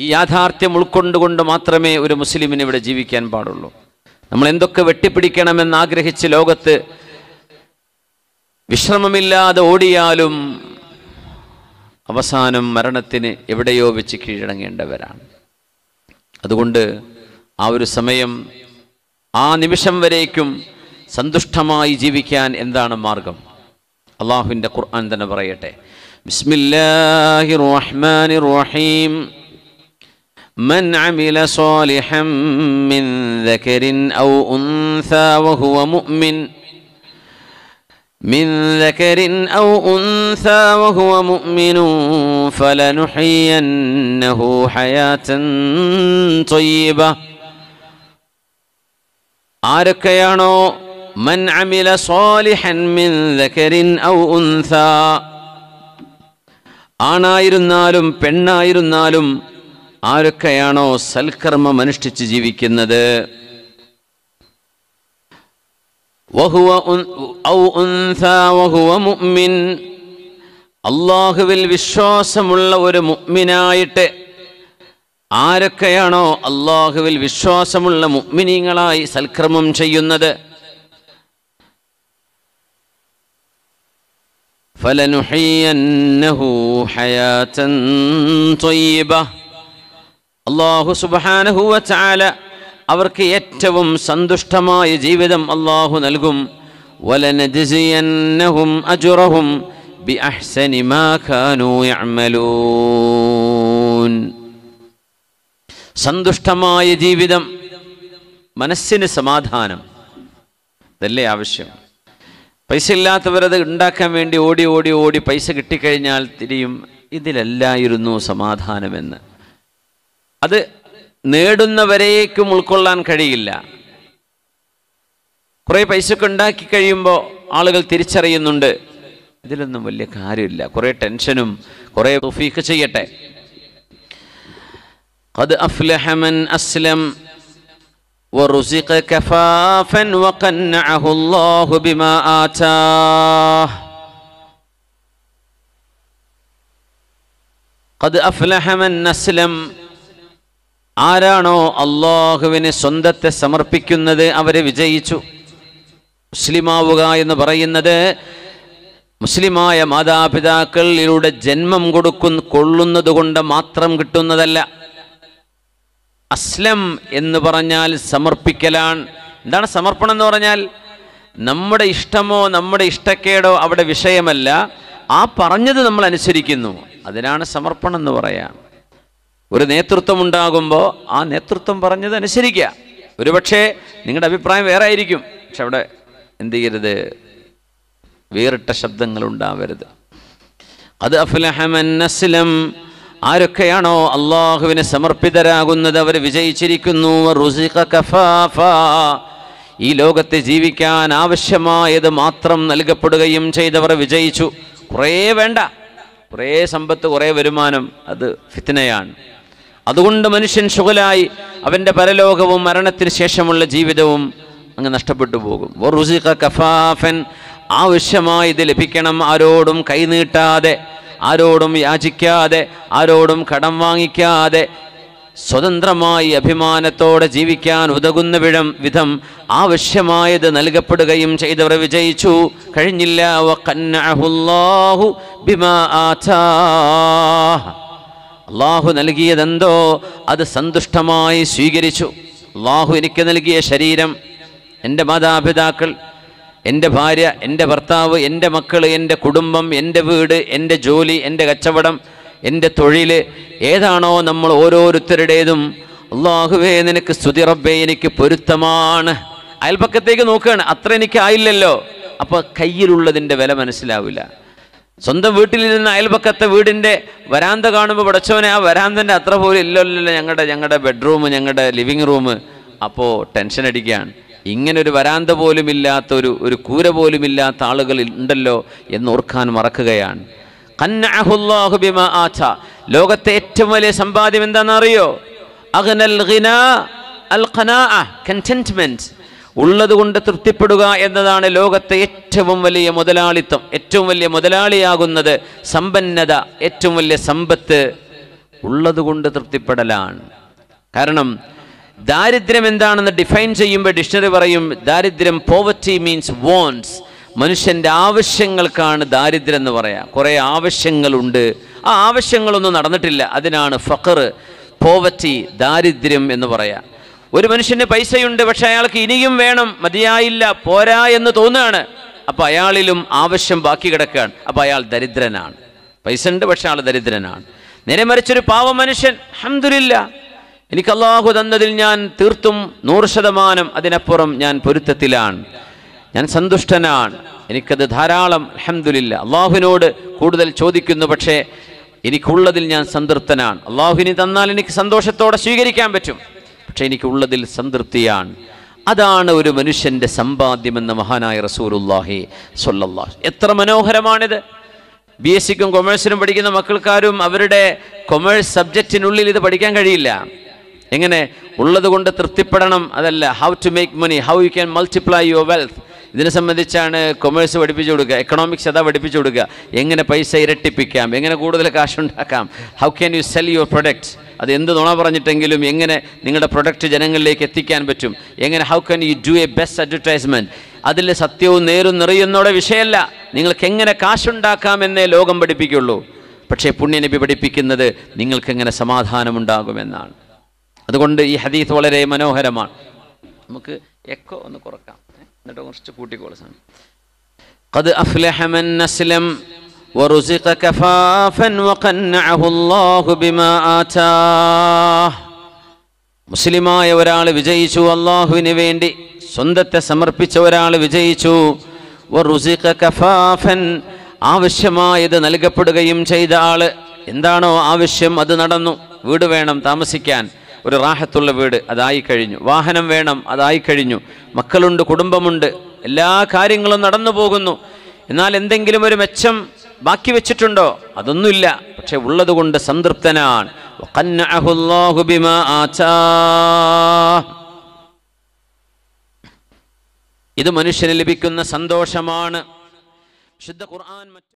ഈ യാഥാർത്ഥ്യം ഉൾക്കൊണ്ടുകൊണ്ട് മാത്രമേ ഒരു മുസ്ലിമിന് ഇവിടെ ജീവിക്കാൻ പാടുള്ളൂ നമ്മൾ എന്തൊക്കെ വെട്ടിപ്പിടിക്കണമെന്ന് ആഗ്രഹിച്ച് ലോകത്ത് വിശ്രമമില്ലാതെ ഓടിയാലും അവസാനം മരണത്തിന് എവിടെയോ വെച്ച് കീഴടങ്ങേണ്ടവരാണ് അതുകൊണ്ട് ആ ഒരു സമയം ആ നിമിഷം വരേക്കും സന്തുഷ്ടമായി ജീവിക്കാൻ എന്താണ് മാർഗം അള്ളാഹുവിൻ്റെ ഖുർആൻ തന്നെ പറയട്ടെ ബിസ്മില്ലാഹി റഹ്മാനി റഹീം من عمل صالحا من ذكر أو أنثى وهو مؤمن من ذكر أو أنثى وهو مؤمن فلنحيينه حياة طيبة ആരൊക്കെയാണോ മൻ അമില സ്വാലിഹൻ മിൻ ദകരിൻ ഔ ഉൻസ ആണായിരുന്നാലും പെണ്ണായിരുന്നാലും ആരൊക്കെയാണോ സൽക്കർമ്മം അനുഷ്ഠിച്ച് ജീവിക്കുന്നത് വഹുവ ഉൻ- ഔ ഉൻസ വഹുവ മുഅ്മിൻ അള്ളാഹുവിൽ വിശ്വാസമുള്ള ഒരു മുഅ്മിനായിട്ട് ആരൊക്കെയാണോ അള്ളാഹുവിൽ വിശ്വാസമുള്ള മുഅ്മിനീങ്ങളായി സൽക്കർമ്മം ചെയ്യുന്നത് ഫലനുഹയ്യന്നഹു ഹയാതൻ ത്വയ്യിബ അള്ളാഹു സുബ്ഹാനഹു വതആല അവർക്ക് ഏറ്റവും സന്തുഷ്ടമായ ജീവിതം അള്ളാഹു നൽകും വലനജ്സിയന്നഹും അജ്റഹും ബിഅഹ്സനി മാ കാനൂ യഅമലൂൻ സന്തുഷ്ടമായ ജീവിതം മനസ്സിന് സമാധാനം ഇതല്ലേ ആവശ്യം പൈസ ഇല്ലാത്തവരത് ഉണ്ടാക്കാൻ വേണ്ടി ഓടി ഓടി ഓടി പൈസ കിട്ടിക്കഴിഞ്ഞാൽ തിരിയും ഇതിലല്ലായിരുന്നു സമാധാനമെന്ന് അത് നേടുന്നവരേക്കും ഉൾക്കൊള്ളാൻ കഴിയില്ല കുറേ പൈസയൊക്കെ ഉണ്ടാക്കി കഴിയുമ്പോൾ ആളുകൾ തിരിച്ചറിയുന്നുണ്ട് ഇതിലൊന്നും വലിയ കാര്യമില്ല കുറേ ടെൻഷനും കുറേ തുഫീക്ക് ചെയ്യട്ടെ قد أفلح من أسلم ورزق كفافا وقنعه الله بما آتاه قد أفلح من أسلم ആരാണോ അള്ളാഹുവിന് സ്വന്തത്തെ സമർപ്പിക്കുന്നത് അവരെ വിജയിച്ചു മുസ്ലിമാവുക എന്ന് പറയുന്നത് മുസ്ലിമായ മാതാപിതാക്കളിലൂടെ ജന്മം കൊടുക്കുന്ന കൊള്ളുന്നത് കൊണ്ട് മാത്രം കിട്ടുന്നതല്ല അസ്ലം എന്ന് പറഞ്ഞാൽ സമർപ്പിക്കലാണ് എന്താണ് സമർപ്പണം എന്ന് പറഞ്ഞാൽ നമ്മുടെ ഇഷ്ടമോ നമ്മുടെ ഇഷ്ടക്കേടോ അവിടെ വിഷയമല്ല ആ പറഞ്ഞത് നമ്മൾ അനുസരിക്കുന്നു അതിനാണ് സമർപ്പണം എന്ന് പറയാം ഒരു നേതൃത്വം ഉണ്ടാകുമ്പോൾ ആ നേതൃത്വം പറഞ്ഞത് അനുസരിക്കുക ഒരുപക്ഷെ നിങ്ങളുടെ അഭിപ്രായം വേറെ ആയിരിക്കും പക്ഷെ അവിടെ എന്ത് ചെയ്യരുത് വേറിട്ട ശബ്ദങ്ങൾ ഉണ്ടാവരുത് അത് അഫ്ലഹമൻ അസ്ലം ആരൊക്കെയാണോ അള്ളാഹുവിന് സമർപ്പിതരാകുന്നത് അവർ വിജയിച്ചിരിക്കുന്നു റുസിഖ കഫാഫ. ഈ ലോകത്ത് ജീവിക്കാൻ ആവശ്യമായത് മാത്രം നൽകപ്പെടുകയും ചെയ്തവർ വിജയിച്ചു കുറേ വേണ്ട കുറേ സമ്പത്ത് കുറേ വരുമാനം അത് ഫിത്തനയാണ് അതുകൊണ്ട് മനുഷ്യൻ ശുഗലായി അവൻ്റെ പരലോകവും മരണത്തിന് ശേഷമുള്ള ജീവിതവും അങ്ങ് നഷ്ടപ്പെട്ടു പോകും വറുസിഖ കഫാഫൻ ആവശ്യമായത് ലഭിക്കണം ആരോടും കൈനീട്ടാതെ ആരോടും യാചിക്കാതെ ആരോടും കടം വാങ്ങിക്കാതെ സ്വതന്ത്രമായി അഭിമാനത്തോടെ ജീവിക്കാൻ ഉതകുന്ന വിധം വിധം ആവശ്യമായത് നൽകപ്പെടുകയും ചെയ്തവർ വിജയിച്ചു കഴിഞ്ഞില്ല വഖന്നഅഹുല്ലാഹു ബിമാ ആതാഹ്. അള്ളാഹു നൽകിയതെന്തോ അത് സന്തുഷ്ടമായി സ്വീകരിച്ചു അള്ളാഹു എനിക്ക് നൽകിയ ശരീരം എൻ്റെ മാതാപിതാക്കൾ എൻ്റെ ഭാര്യ എൻ്റെ ഭർത്താവ് എൻ്റെ മക്കൾ എൻ്റെ കുടുംബം എൻ്റെ വീട് എൻ്റെ ജോലി എൻ്റെ കച്ചവടം എൻ്റെ തൊഴിൽ ഏതാണോ നമ്മൾ ഓരോരുത്തരുടേതും അള്ളാഹുവേ നിനക്ക് സ്തുതി റബ്ബേ എനിക്ക് പൊരുത്തമാണ് അയൽപക്കത്തേക്ക് നോക്കുകയാണ് അത്ര എനിക്ക് ആയില്ലല്ലോ അപ്പോൾ കയ്യിലുള്ളതിൻ്റെ വില മനസ്സിലാവില്ല സ്വന്തം വീട്ടിലിരുന്ന അയൽപക്കത്തെ വീടിൻ്റെ വരാന്ത കാണുമ്പോൾ പടച്ചവനെ ആ വരാന്തൻ്റെ അത്ര പോലും ഇല്ലല്ലോ ഞങ്ങളുടെ ഞങ്ങളുടെ ബെഡ്റൂം ഞങ്ങളുടെ ലിവിങ് റൂം അപ്പോൾ ടെൻഷൻ അടിക്കുകയാണ് ഇങ്ങനെ ഒരു വരാന്ത പോലും ഇല്ലാത്ത ഒരു ഒരു കൂര പോലും ഇല്ലാത്ത ആളുകൾ ഉണ്ടല്ലോ എന്ന് ഓർക്കാൻ മറക്കുകയാണ് ഖന്നഅഹുല്ലാഹു ബിമാ ആത. ലോകത്തെ ഏറ്റവും വലിയ സമ്പാദ്യം എന്താണെന്നറിയോ അഗ്നൽ ഗിനാ അൽ ഖനാഅ കണ്ടന്റ്മെന്റ് ഉള്ളത് കൊണ്ട് തൃപ്തിപ്പെടുക എന്നതാണ് ലോകത്തെ ഏറ്റവും വലിയ മുതലാളിത്തം ഏറ്റവും വലിയ മുതലാളിയാകുന്നത് സമ്പന്നത ഏറ്റവും വലിയ സമ്പത്ത് ഉള്ളതുകൊണ്ട് തൃപ്തിപ്പെടലാണ് കാരണം ദാരിദ്ര്യം എന്താണെന്ന് ഡിഫൈൻ ചെയ്യുമ്പോൾ ഡിക്ഷണറി പറയും ദാരിദ്ര്യം പോവർട്ടി മീൻസ് വോൺസ് മനുഷ്യൻ്റെ ആവശ്യങ്ങൾക്കാണ് ദാരിദ്ര്യം എന്ന് പറയാം കുറേ ആവശ്യങ്ങളുണ്ട് ആ ആവശ്യങ്ങളൊന്നും നടന്നിട്ടില്ല അതിനാണ് ഫഖർ പോവർട്ടി ദാരിദ്ര്യം എന്ന് പറയാം ഒരു മനുഷ്യന് പൈസയുണ്ട് പക്ഷെ അയാൾക്ക് ഇനിയും വേണം മതിയായില്ല പോരാ എന്ന് തോന്നുകയാണ് അപ്പോൾ അയാളിലും ആവശ്യം ബാക്കി കിടക്കുകയാണ് അപ്പോൾ അയാൾ ദരിദ്രനാണ് പൈസ ഉണ്ട് പക്ഷെ ആൾ ദരിദ്രനാണ് നേരെ മറിച്ചൊരു പാവ മനുഷ്യൻ അഹമ്മദില്ല എനിക്ക് അള്ളാഹു തന്നതിൽ ഞാൻ തീർത്തും നൂറ് ശതമാനം അതിനപ്പുറം ഞാൻ പൊരുത്തത്തിലാണ് ഞാൻ സന്തുഷ്ടനാണ് എനിക്കത് ധാരാളം അഹമ്മദില്ല അള്ളാഹുവിനോട് കൂടുതൽ ചോദിക്കുന്നു പക്ഷേ എനിക്കുള്ളതിൽ ഞാൻ സംതൃപ്തനാണ് അള്ളാഹുവിന് തന്നാൽ എനിക്ക് സന്തോഷത്തോടെ സ്വീകരിക്കാൻ പറ്റും പക്ഷേ എനിക്കുള്ളതിൽ സംതൃപ്തിയാണ് അതാണ് ഒരു മനുഷ്യൻ്റെ സമ്പാദ്യമെന്ന് മഹാനായ റസൂലുല്ലാഹി സൊല്ലാഹ് എത്ര മനോഹരമാണിത് ബി എസ് സിക്കും കൊമേഴ്സിനും പഠിക്കുന്ന മക്കൾക്കാരും അവരുടെ കൊമേഴ്സ് സബ്ജക്റ്റിനുള്ളിൽ ഇത് പഠിക്കാൻ കഴിയില്ല എങ്ങനെ ഉള്ളത് കൊണ്ട് തൃപ്തിപ്പെടണം അതല്ല how to make money how you can multiply your wealth ഇതിനെ സംബന്ധിച്ചാണ് കൊമേഴ്സ് പഠിപ്പിച്ചു കൊടുക്കുക എക്കണോമിക്സ് അതാ പഠിപ്പിച്ചു കൊടുക്കുക എങ്ങനെ പൈസ ഇരട്ടിപ്പിക്കാം എങ്ങനെ കൂടുതൽ കാശുണ്ടാക്കാം how can you sell your products അത് എന്ത് നുണ പറഞ്ഞിട്ടെങ്കിലും എങ്ങനെ നിങ്ങളുടെ പ്രൊഡക്റ്റ് ജനങ്ങളിലേക്ക് എത്തിക്കാൻ പറ്റും എങ്ങനെ how can you do a best advertisement അതിൽ സത്യവും നേരും നിറയുന്നോടെ വിഷയമല്ല നിങ്ങൾക്ക് എങ്ങനെ കാശുണ്ടാക്കാമെന്നേ ലോകം പഠിപ്പിക്കുള്ളൂ പക്ഷേ പുണ്യനബി പഠിപ്പിക്കുന്നത് നിങ്ങൾക്ക് എങ്ങനെ സമാധാനമുണ്ടാകുമെന്നാണ് അതുകൊണ്ട് ഈ ഹദീസ് വളരെ മനോഹരമാണ് നമുക്ക് എക്കോ ഒന്ന് കുറക്കാം ഏ? എന്നിട്ട് കുറച്ച് കൂട്ടിക്കോളെ സാധനം قد أفلح من أسلم ورزق كفافا وقنعه الله بما آتاه മുസ്ലിമായ ഒരാൾ വിജയിച്ചു അള്ളാഹുവിന് വേണ്ടി സ്വന്തത്തെ സമർപ്പിച്ച ഒരാൾ വിജയിച്ചു വറുസിഖ കഫാഫൻ ആവശ്യമായത് നൽകപ്പെടുകയും ചെയ്ത ആള് എന്താണോ ആവശ്യം അത് നടന്നു വീട് വേണം താമസിക്കാൻ ഒരു റാഹത്തുള്ള വീട് അതായി കഴിഞ്ഞു വാഹനം വേണം അതായി കഴിഞ്ഞു മക്കളുണ്ട് കുടുംബമുണ്ട് എല്ലാ കാര്യങ്ങളും നടന്നു പോകുന്നു എന്നാൽ എന്തെങ്കിലും ഒരു മെച്ചം ബാക്കി വെച്ചിട്ടുണ്ടോ അതൊന്നുമില്ല പക്ഷെ ഉള്ളതുകൊണ്ട് സംതൃപ്തനാണ് وقنعه الله بما آتاه. ഇത് മനുഷ്യന് ലഭിക്കുന്ന സന്തോഷമാണ് വിശുദ്ധ ഖുർആൻ മറ്റ്